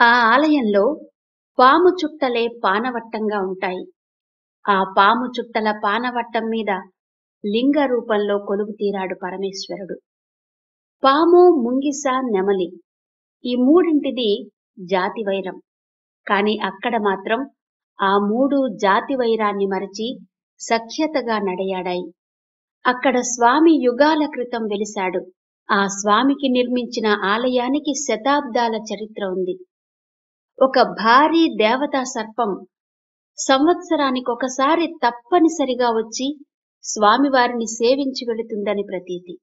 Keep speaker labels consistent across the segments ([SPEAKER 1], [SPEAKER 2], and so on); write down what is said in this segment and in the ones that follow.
[SPEAKER 1] ఆ ఆలయంలో పాము చుట్టలే పానవట్టంగా ఉంటాయి ఆ పాము చుట్టల పానవట్టం మీద లింగ రూపంలో కొలువు తీరాడు పరమేశ్వరుడు పాము ముంగిస నెమలి ఈ మూడింటిది జాతి వైరం కాని అక్కడ మాత్రం ఆ మూడు జాతి వైరాన్ని మరచి సఖ్యతగా నడయాడాయి అక్కడ స్వామి యుగాల క్రితం వెలిశాడు ఆ స్వామికి నిర్మించిన ఆలయానికి శతాబ్దాల చరిత్ర ఉంది ఒక భారీ దేవతా సర్పం సంవత్సరానికి ఒకసారి తప్పనిసరిగా వచ్చి స్వామివారిని సేవించి వెళుతుందని ప్రతీతి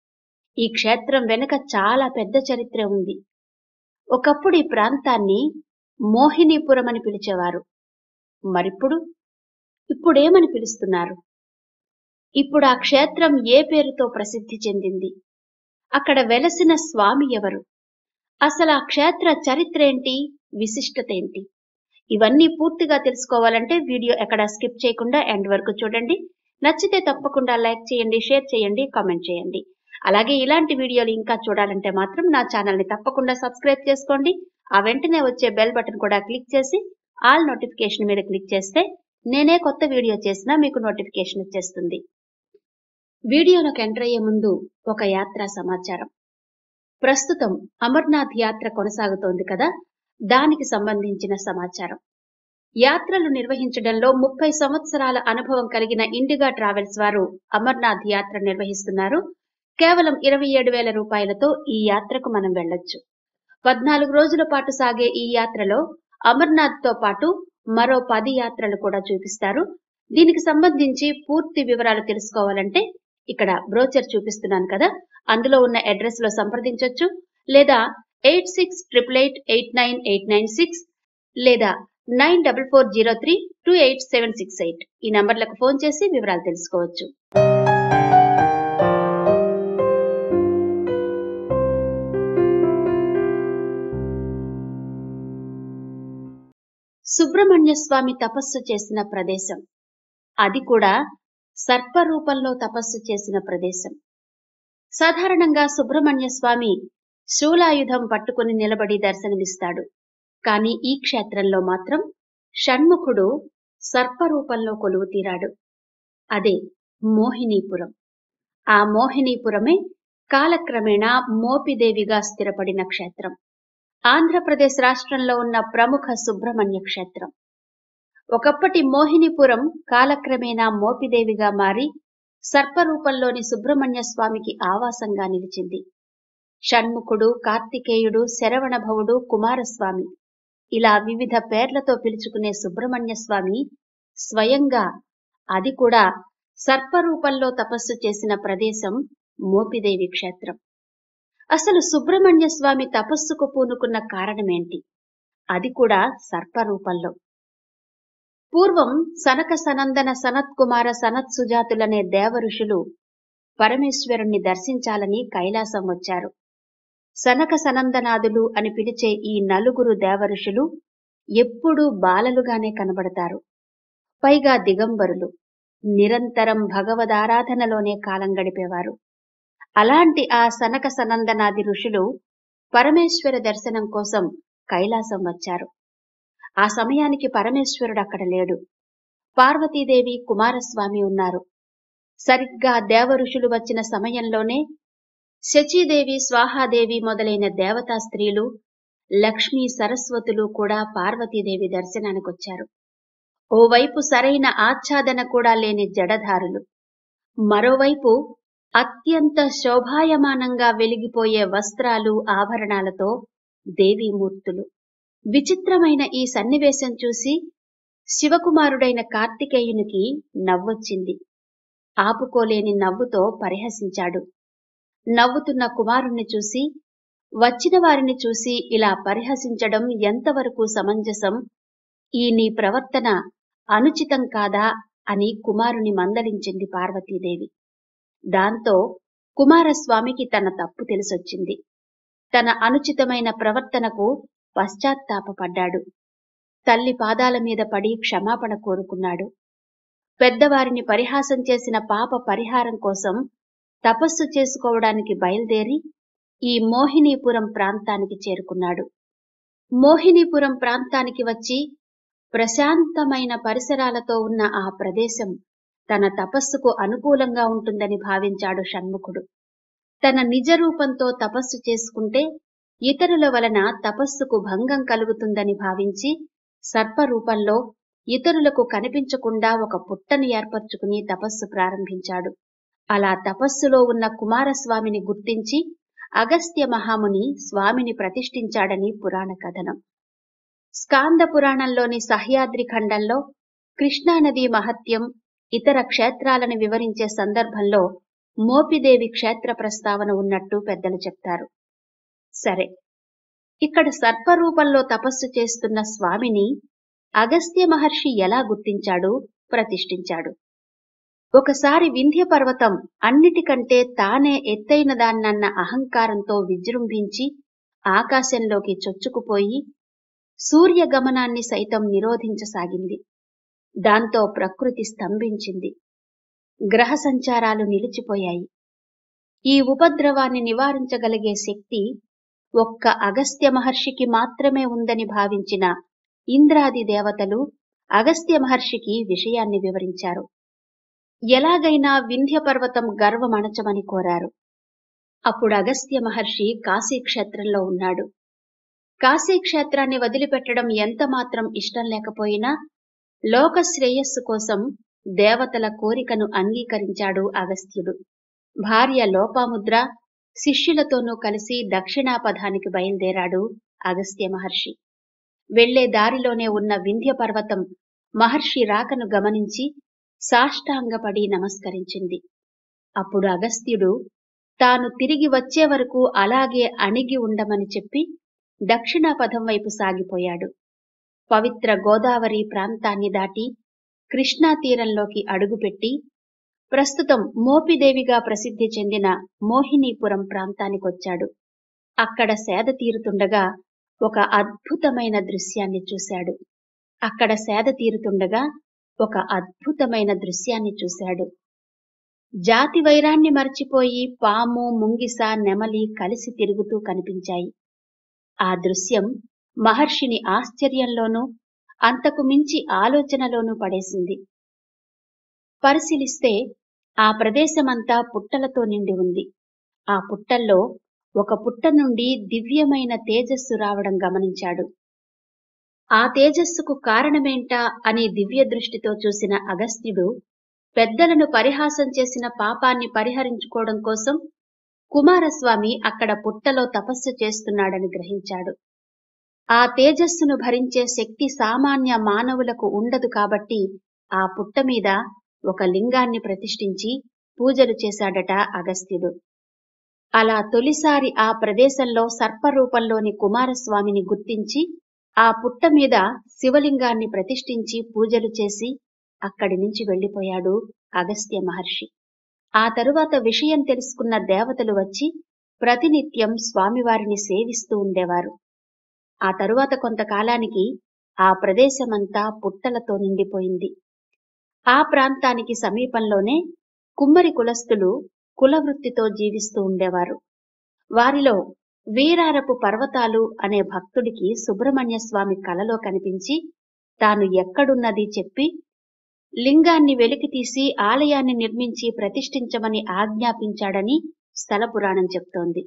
[SPEAKER 1] ఈ క్షేత్రం వెనుక చాలా పెద్ద చరిత్ర ఉంది ఒకప్పుడు ఈ ప్రాంతాన్ని మోహినీపురం అని పిలిచేవారు మరిప్పుడు ఇప్పుడేమని పిలుస్తున్నారు ఇప్పుడు ఆ క్షేత్రం ఏ పేరుతో ప్రసిద్ధి చెందింది అక్కడ వెలసిన స్వామి ఎవరు అసలు ఆ క్షేత్ర చరిత్ర ఏంటి విశిష్టత ఏంటి ఇవన్నీ పూర్తిగా తెలుసుకోవాలంటే వీడియో ఎక్కడ స్కిప్ చేయకుండా ఎండ్ వరకు చూడండి నచ్చితే తప్పకుండా లైక్ చేయండి షేర్ చేయండి కామెంట్ చేయండి అలాగే ఇలాంటి వీడియోలు ఇంకా చూడాలంటే మాత్రం నా ఛానల్ ని తప్పకుండా సబ్స్క్రైబ్ చేసుకోండి ఆ వెంటనే వచ్చే బెల్ బటన్ కూడా క్లిక్ చేసి ఆల్ నోటిఫికేషన్ మీద క్లిక్ చేస్తే నేనే కొత్త వీడియో చేసినా మీకు నోటిఫికేషన్ వచ్చేస్తుంది వీడియోలోకి ఎంటర్ అయ్యే ముందు ఒక యాత్ర సమాచారం ప్రస్తుతం అమర్నాథ్ యాత్ర కొనసాగుతోంది కదా దానికి సంబంధించిన సమాచారం యాత్రలు నిర్వహించడంలో ముప్పై సంవత్సరాల అనుభవం కలిగిన ఇండిగా ట్రావెల్స్ వారు అమర్నాథ్ యాత్ర నిర్వహిస్తున్నారు కేవలం ఇరవై ఏడు వేల రూపాయలతో ఈ యాత్రకు మనం వెళ్ళొచ్చు పద్నాలుగు రోజుల పాటు సాగే ఈ యాత్రలో అమర్నాథ్ తో పాటు మరో పది యాత్రలు కూడా చూపిస్తారు దీనికి సంబంధించి పూర్తి వివరాలు తెలుసుకోవాలంటే ఇక్కడ బ్రోచర్ చూపిస్తున్నాను కదా అందులో ఉన్న అడ్రస్ లో సంప్రదించొచ్చు లేదా eight six triple eight eight nine eight nine six లేదా nine double four zero three two eight seven six eight ఈ నంబర్లకు ఫోన్ చేసి వివరాలు తెలుసుకోవచ్చు సుబ్రహ్మణ్య స్వామి తపస్సు చేసిన ప్రదేశం అది కూడా సర్ప రూపంలో తపస్సు చేసిన ప్రదేశం సాధారణంగా సుబ్రహ్మణ్య స్వామి శూలాయుధం పట్టుకుని నిలబడి దర్శనమిస్తాడు కాని ఈ క్షేత్రంలో మాత్రం షణ్ముఖుడు సర్పరూపంలో కొలువు తీరాడు అదే మోహినీపురం ఆ మోహినీపురమే కాలక్రమేణా మోపిదేవిగా స్థిరపడిన క్షేత్రం ఆంధ్రప్రదేశ్ రాష్ట్రంలో ఉన్న ప్రముఖ సుబ్రహ్మణ్య క్షేత్రం ఒకప్పటి మోహినిపురం కాలక్రమేణా మోపిదేవిగా మారి సర్పరూపంలోని సుబ్రహ్మణ్య స్వామికి ఆవాసంగా నిలిచింది షణ్ముఖుడు కార్తికేయుడు శరవణభవుడు కుమారస్వామి ఇలా వివిధ పేర్లతో పిలుచుకునే సుబ్రహ్మణ్య స్వామి స్వయంగా అది కూడా సర్పరూపంలో తపస్సు చేసిన ప్రదేశం మోపిదేవి క్షేత్రం అసలు సుబ్రహ్మణ్య స్వామి తపస్సుకు పూనుకున్న కారణమేంటి అది కూడా సర్పరూపంలో పూర్వం సనక సనందన సనత్ కుమార సనత్ సుజాతులనే దేవ ఋషులు పరమేశ్వరుణ్ణి దర్శించాలని కైలాసం వచ్చారు సనక సనందనాదులు అని పిలిచే ఈ నలుగురు దేవ ఋషులు ఎప్పుడూ బాలలుగానే కనబడతారు పైగా దిగంబరులు నిరంతరం భగవదారాధనలోనే కాలం గడిపేవారు అలాంటి ఆ సనక సనందనాది ఋషులు పరమేశ్వర దర్శనం కోసం కైలాసం వచ్చారు ఆ సమయానికి పరమేశ్వరుడు అక్కడ లేడు పార్వతీదేవి కుమారస్వామి ఉన్నారు సరిగ్గా దేవ ఋషులు వచ్చిన సమయంలోనే శచీదేవి స్వాహాదేవి మొదలైన దేవతా స్త్రీలు లక్ష్మీ సరస్వతులు కూడా పార్వతీదేవి దర్శనానికొచ్చారు ఓవైపు సరైన ఆచ్ఛాదన కూడా లేని జడధారులు మరోవైపు అత్యంత శోభాయమానంగా వెలిగిపోయే వస్త్రాలు ఆభరణాలతో దేవీమూర్తులు విచిత్రమైన ఈ సన్నివేశం చూసి శివకుమారుడైన కార్తికేయునికి నవ్వొచ్చింది ఆపుకోలేని నవ్వుతో పరిహసించాడు నవ్వుతున్న కుమారుణ్ణి చూసి వచ్చిన వారిని చూసి ఇలా పరిహసించడం ఎంతవరకు సమంజసం ఈ నీ ప్రవర్తన అనుచితం కాదా అని కుమారుని మందలించింది పార్వతీదేవి దాంతో కుమారస్వామికి తన తప్పు తెలిసొచ్చింది తన అనుచితమైన ప్రవర్తనకు పశ్చాత్తాపపడ్డాడు తల్లి పాదాల మీద పడి క్షమాపణ కోరుకున్నాడు పెద్దవారిని పరిహాసం చేసిన పాప పరిహారం కోసం తపస్సు చేసుకోవడానికి బయలుదేరి ఈ మోహినీపురం ప్రాంతానికి చేరుకున్నాడు మోహినీపురం ప్రాంతానికి వచ్చి ప్రశాంతమైన పరిసరాలతో ఉన్న ఆ ప్రదేశం తన తపస్సుకు అనుకూలంగా ఉంటుందని భావించాడు షణ్ముఖుడు తన నిజ రూపంతో తపస్సు చేసుకుంటే ఇతరుల వలన తపస్సుకు భంగం కలుగుతుందని భావించి సర్పరూపంలో ఇతరులకు కనిపించకుండా ఒక పుట్టను ఏర్పరచుకుని తపస్సు ప్రారంభించాడు అలా తపస్సులో ఉన్న కుమారస్వామిని గుర్తించి అగస్త్య మహాముని స్వామిని ప్రతిష్ఠించాడని పురాణ కథనం స్కాంద పురాణంలోని సహ్యాద్రి ఖండంలో కృష్ణానది మహత్యం ఇతర క్షేత్రాలను వివరించే సందర్భంలో మోపిదేవి క్షేత్ర ప్రస్తావన ఉన్నట్టు పెద్దలు చెప్తారు సరే ఇక్కడ సర్పరూపంలో తపస్సు చేస్తున్న స్వామిని అగస్త్య మహర్షి ఎలా గుర్తించాడు ప్రతిష్ఠించాడు ఒకసారి వింధ్య పర్వతం అన్నిటికంటే తానే ఎత్తైనదాన్నన్న అహంకారంతో విజృంభించి ఆకాశంలోకి చొచ్చుకుపోయి సూర్యగమనాన్ని సైతం నిరోధించసాగింది దాంతో ప్రకృతి స్తంభించింది గ్రహ సంచారాలు నిలిచిపోయాయి ఈ ఉపద్రవాన్ని నివారించగలిగే శక్తి ఒక్క అగస్త్య మహర్షికి మాత్రమే ఉందని భావించిన ఇంద్రాది దేవతలు అగస్త్య మహర్షికి విషయాన్ని వివరించారు ఎలాగైనా వింధ్య పర్వతం గర్వమణచమని కోరారు అప్పుడు అగస్త్య మహర్షి కాశీక్షేత్రంలో ఉన్నాడు కాశీక్షేత్రాన్ని వదిలిపెట్టడం ఎంత మాత్రం ఇష్టం లేకపోయినా లోక శ్రేయస్సు కోసం దేవతల కోరికను అంగీకరించాడు అగస్త్యుడు భార్య లోపాముద్ర శిష్యులతోనూ కలిసి దక్షిణాపథానికి బయలుదేరాడు అగస్త్య మహర్షి వెళ్లే దారిలోనే ఉన్న వింధ్య పర్వతం మహర్షి రాకను గమనించి సాష్టాంగపడి నమస్కరించింది అప్పుడు అగస్త్యుడు తాను తిరిగి వచ్చే వరకు అలాగే అణిగి ఉండమని చెప్పి దక్షిణాపథం వైపు సాగిపోయాడు పవిత్ర గోదావరి ప్రాంతాన్ని దాటి కృష్ణా తీరంలోకి అడుగుపెట్టి ప్రస్తుతం మోపిదేవిగా ప్రసిద్ధి చెందిన మోహినీపురం ప్రాంతానికొచ్చాడు అక్కడ సేద తీరుతుండగా ఒక అద్భుతమైన దృశ్యాన్ని చూశాడు అక్కడ సేద తీరుతుండగా ఒక అద్భుతమైన దృశ్యాన్ని చూశాడు జాతి వైరాన్ని మర్చిపోయి పాము ముంగిస నెమలి కలిసి తిరుగుతూ కనిపించాయి ఆ దృశ్యం మహర్షిని ఆశ్చర్యంలోనూ అంతకు మించి ఆలోచనలోనూ పడేసింది పరిశీలిస్తే ఆ ప్రదేశమంతా పుట్టలతో నిండి ఉంది ఆ పుట్టల్లో ఒక పుట్ట నుండి దివ్యమైన తేజస్సు రావడం గమనించాడు ఆ తేజస్సుకు కారణమేంటా అని దివ్య దృష్టితో చూసిన అగస్త్యుడు పెద్దలను పరిహాసం చేసిన పాపాన్ని పరిహరించుకోవడం కోసం కుమారస్వామి అక్కడ పుట్టలో తపస్సు చేస్తున్నాడని గ్రహించాడు ఆ తేజస్సును భరించే శక్తి సామాన్య మానవులకు ఉండదు కాబట్టి ఆ పుట్ట మీద ఒక లింగాన్ని ప్రతిష్ఠించి పూజలు చేశాడట అగస్త్యుడు అలా తొలిసారి ఆ ప్రదేశంలో సర్పరూపంలోని కుమారస్వామిని గుర్తించి ఆ పుట్ట మీద శివలింగాన్ని ప్రతిష్ఠించి పూజలు చేసి అక్కడి నుంచి వెళ్లిపోయాడు అగస్త్య మహర్షి ఆ తరువాత విషయం తెలుసుకున్న దేవతలు వచ్చి ప్రతినిత్యం స్వామివారిని సేవిస్తూ ఉండేవారు ఆ తరువాత కొంతకాలానికి ఆ ప్రదేశమంతా పుట్టలతో నిండిపోయింది ఆ ప్రాంతానికి సమీపంలోనే కుమ్మరి కులస్తులు కులవృత్తితో జీవిస్తూ ఉండేవారు వారిలో వీరారపు పర్వతాలు అనే భక్తుడికి సుబ్రహ్మణ్య స్వామి కలలో కనిపించి తాను ఎక్కడున్నది చెప్పి లింగాన్ని వెలికితీసి ఆలయాన్ని నిర్మించి ప్రతిష్ఠించమని ఆజ్ఞాపించాడని స్థల పురాణం చెప్తోంది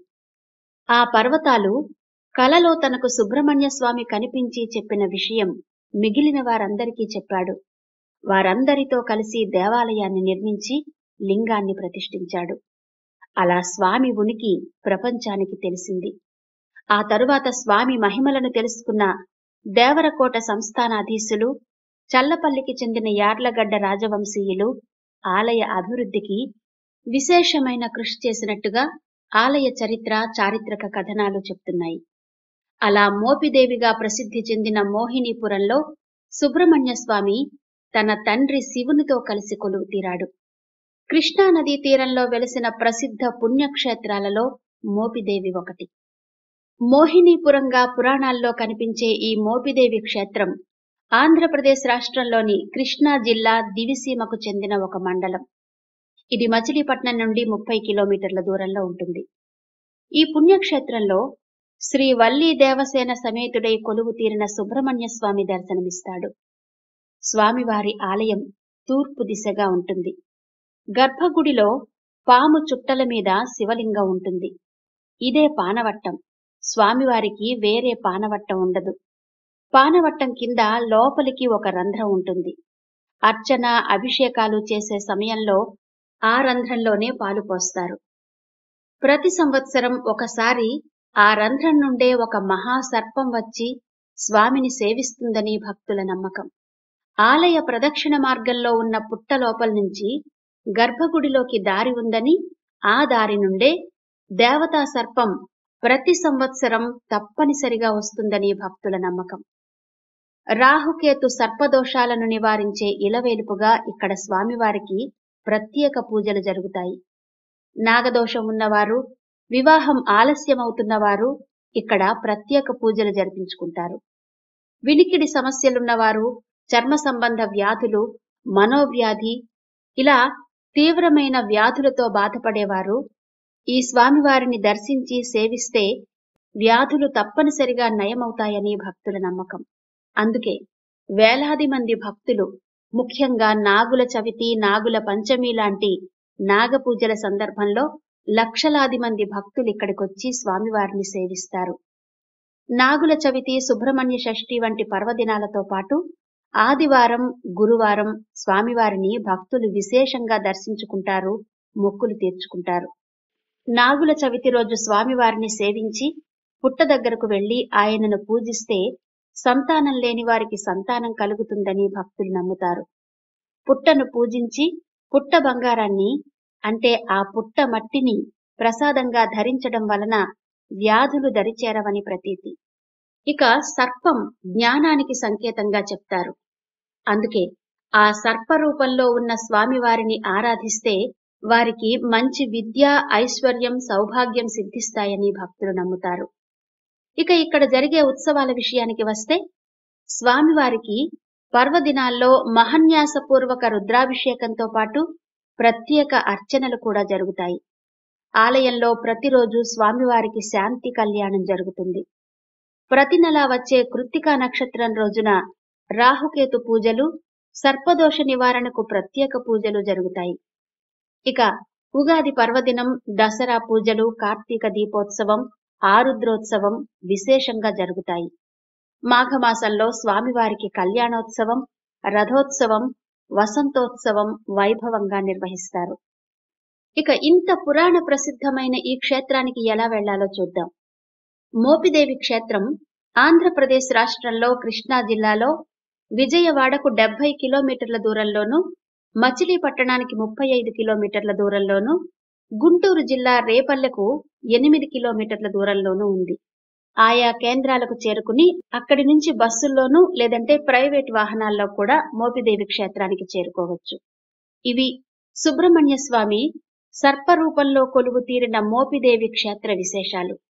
[SPEAKER 1] ఆ పర్వతాలు కలలో తనకు సుబ్రహ్మణ్య స్వామి కనిపించి చెప్పిన విషయం మిగిలిన వారందరికీ చెప్పాడు వారందరితో కలిసి దేవాలయాన్ని నిర్మించి లింగాన్ని ప్రతిష్ఠించాడు అలా స్వామి ఉనికి ప్రపంచానికి తెలిసింది ఆ తరువాత స్వామి మహిమలను తెలుసుకున్న దేవరకోట సంస్థానాధీశులు చల్లపల్లికి చెందిన యార్లగడ్డ రాజవంశీయులు ఆలయ అభివృద్ధికి విశేషమైన కృషి చేసినట్టుగా ఆలయ చరిత్ర చారిత్రక కథనాలు చెప్తున్నాయి అలా మోపిదేవిగా ప్రసిద్ధి చెందిన మోహినీపురంలో సుబ్రహ్మణ్య స్వామి తన తండ్రి శివునితో కలిసి కొలువు తీరాడు కృష్ణానదీ తీరంలో వెలిసిన ప్రసిద్ధ పుణ్యక్షేత్రాలలో మోపిదేవి ఒకటి మోహినీపురంగా పురాణాల్లో కనిపించే ఈ మోపిదేవి క్షేత్రం ఆంధ్రప్రదేశ్ రాష్ట్రంలోని కృష్ణా జిల్లా దివిసీమకు చెందిన ఒక మండలం ఇది మచిలీపట్నం నుండి ముప్పై కిలోమీటర్ల దూరంలో ఉంటుంది ఈ పుణ్యక్షేత్రంలో శ్రీ వల్లీ దేవసేన సమేతుడై కొలువు తీరిన సుబ్రహ్మణ్య స్వామి దర్శనమిస్తాడు స్వామివారి ఆలయం తూర్పు దిశగా ఉంటుంది గర్భగుడిలో పాము చుట్టల మీద శివలింగం ఉంటుంది ఇదే పానవట్టం స్వామివారికి వేరే పానవట్టం ఉండదు పానవట్టం కింద లోపలికి ఒక రంధ్రం ఉంటుంది అర్చన అభిషేకాలు చేసే సమయంలో ఆ రంధ్రంలోనే పాలు పోస్తారు ప్రతి సంవత్సరం ఒకసారి ఆ రంధ్రం నుండే ఒక మహాసర్పం వచ్చి స్వామిని సేవిస్తుందని భక్తుల నమ్మకం ఆలయ ప్రదక్షిణ మార్గంలో ఉన్న పుట్ట లోపల నుంచి గర్భగుడిలోకి దారి ఉందని ఆ దారి నుండే దేవతా సర్పం ప్రతి సంవత్సరం తప్పనిసరిగా వస్తుందని భక్తుల నమ్మకం రాహుకేతు సర్పదోషాలను నివారించే ఇలవేలుపుగా ఇక్కడ స్వామివారికి ప్రత్యేక పూజలు జరుగుతాయి నాగదోషం ఉన్నవారు వివాహం ఆలస్యమవుతున్నవారు ఇక్కడ ప్రత్యేక పూజలు జరిపించుకుంటారు వినికిడి సమస్యలున్నవారు చర్మ సంబంధ వ్యాధులు మనోవ్యాధి ఇలా తీవ్రమైన వ్యాధులతో బాధపడేవారు ఈ స్వామివారిని దర్శించి సేవిస్తే వ్యాధులు తప్పనిసరిగా నయమవుతాయని భక్తుల నమ్మకం అందుకే వేలాది మంది భక్తులు ముఖ్యంగా నాగుల చవితి నాగుల పంచమి లాంటి నాగ పూజల సందర్భంలో లక్షలాది మంది భక్తులు ఇక్కడికొచ్చి స్వామివారిని సేవిస్తారు నాగుల చవితి సుబ్రహ్మణ్య షష్ఠి వంటి పర్వదినాలతో పాటు ఆదివారం గురువారం స్వామివారిని భక్తులు విశేషంగా దర్శించుకుంటారు మొక్కులు తీర్చుకుంటారు నాగుల చవితి రోజు స్వామివారిని సేవించి పుట్ట దగ్గరకు వెళ్లి ఆయనను పూజిస్తే సంతానం లేని వారికి సంతానం కలుగుతుందని భక్తులు నమ్ముతారు పుట్టను పూజించి పుట్ట బంగారాన్ని అంటే ఆ పుట్ట మట్టిని ప్రసాదంగా ధరించడం వలన వ్యాధులు దరిచేరవని ప్రతీతి ఇక సర్పం జ్ఞానానికి సంకేతంగా చెప్తారు అందుకే ఆ సర్ప రూపంలో ఉన్న స్వామివారిని ఆరాధిస్తే వారికి మంచి విద్య ఐశ్వర్యం సౌభాగ్యం సిద్ధిస్తాయని భక్తులు నమ్ముతారు ఇక ఇక్కడ జరిగే ఉత్సవాల విషయానికి వస్తే స్వామివారికి పర్వదినాల్లో మహన్యాసపూర్వక రుద్రాభిషేకంతో పాటు ప్రత్యేక అర్చనలు కూడా జరుగుతాయి ఆలయంలో ప్రతిరోజు స్వామివారికి శాంతి కళ్యాణం జరుగుతుంది ప్రతి నెలా వచ్చే కృత్తికా నక్షత్రం రోజున రాహుకేతు పూజలు సర్పదోష నివారణకు ప్రత్యేక పూజలు జరుగుతాయి ఇక ఉగాది పర్వదినం దసరా పూజలు కార్తీక దీపోత్సవం ఆరుద్రోత్సవం విశేషంగా జరుగుతాయి మాఘమాసంలో స్వామివారికి కళ్యాణోత్సవం రథోత్సవం వసంతోత్సవం వైభవంగా నిర్వహిస్తారు ఇక ఇంత పురాణ ప్రసిద్ధమైన ఈ క్షేత్రానికి ఎలా వెళ్లాలో చూద్దాం మోపిదేవి క్షేత్రం ఆంధ్రప్రదేశ్ రాష్ట్రంలో కృష్ణా జిల్లాలో విజయవాడకు డెబ్బై కిలోమీటర్ల దూరంలోను మచిలీపట్టణానికి ముప్పై ఐదు కిలోమీటర్ల దూరంలోను గుంటూరు జిల్లా రేపల్లెకు ఎనిమిది కిలోమీటర్ల దూరంలోనూ ఉంది ఆయా కేంద్రాలకు చేరుకుని అక్కడి నుంచి బస్సుల్లోనూ లేదంటే ప్రైవేట్ వాహనాల్లో కూడా మోపిదేవి క్షేత్రానికి చేరుకోవచ్చు ఇవి సుబ్రహ్మణ్య స్వామి సర్పరూపంలో కొలువు తీరిన మోపిదేవి క్షేత్ర విశేషాలు